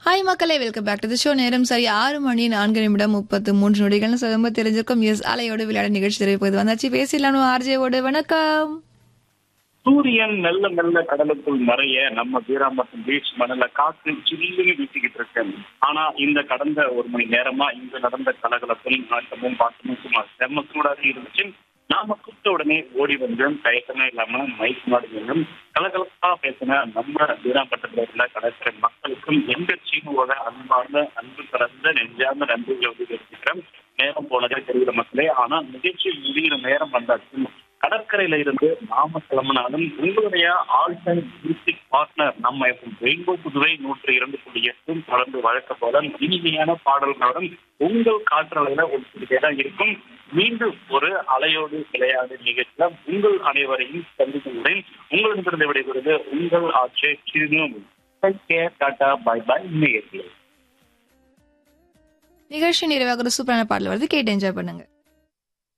hi மக்களே welcome back to the show நேரம் சரி ஆறு மணி நான்கு நிமிடம் முப்பத்து மூன்று நொடிகள்னு சொல்லும்போது தெரிஞ்சிருக்கும் எஸ் அலையோடு விளையாட நிகழ்ச்சி தெரிவிப்பது வந்தாச்சு பேசிடலாம் ஆர்ஜேவோடு வணக்கம் சூரியன் மெல்ல மெல்ல கடலுக்குள் மறைய நம்ம வீராம்பட்டம் பீச் மணல காத்து சில்லுன்னு வீசிக்கிட்டு இருக்கு ஆனா இந்த கடந்த ஒரு மணி நேரமா இங்க நடந்த கலகலப்பும் ஆட்டமும் பாட்டமும் சும்மா செம்ம சூடாக இருந்துச்சு நாம கூப்பிட்ட உடனே ஓடி வந்து தயக்கமே இல்லாம மைக் மாடுகளும் கலகலப்பா பேசின நம்ம வீராம்பட்டத்துல உள்ள கடற்கரை மக்களுக்கும் எங்க சீனுவோட அன்பார்ந்த அன்பு கலந்த நெஞ்சார்ந்த நன்றிகளை வந்து தெரிவிக்கிறேன் நேரம் போனதே தெரியல மக்களே ஆனா நிகழ்ச்சி முடிகிற நேரம் வந்தாச்சு கடற்கரையில இருந்து நாம கிளம்பினாலும் உங்களுடைய ஆல் டைம் மியூசிக் பார்ட்னர் நம்ம ரெயின்போ புதுவை நூற்றி இரண்டு புள்ளி எட்டும் தொடர்ந்து வழக்க போல இனிமையான பாடல்களுடன் உங்கள் காற்றலையில ஒரு தான் இருக்கும் மீண்டும் ஒரு அலையோடு விளையாடு நிகழ்ச்சியில உங்கள் அனைவரையும் சந்திக்கும் உங்களிடமிருந்து விடைபெறுவது உங்கள் ஆட்சி சிறு டாடா பாய் பாய் நேயர்களே நிகழ்ச்சி நிறைவாக ஒரு சூப்பரான பாடல் வருது கேட்டு என்ஜாய் பண்ணுங்க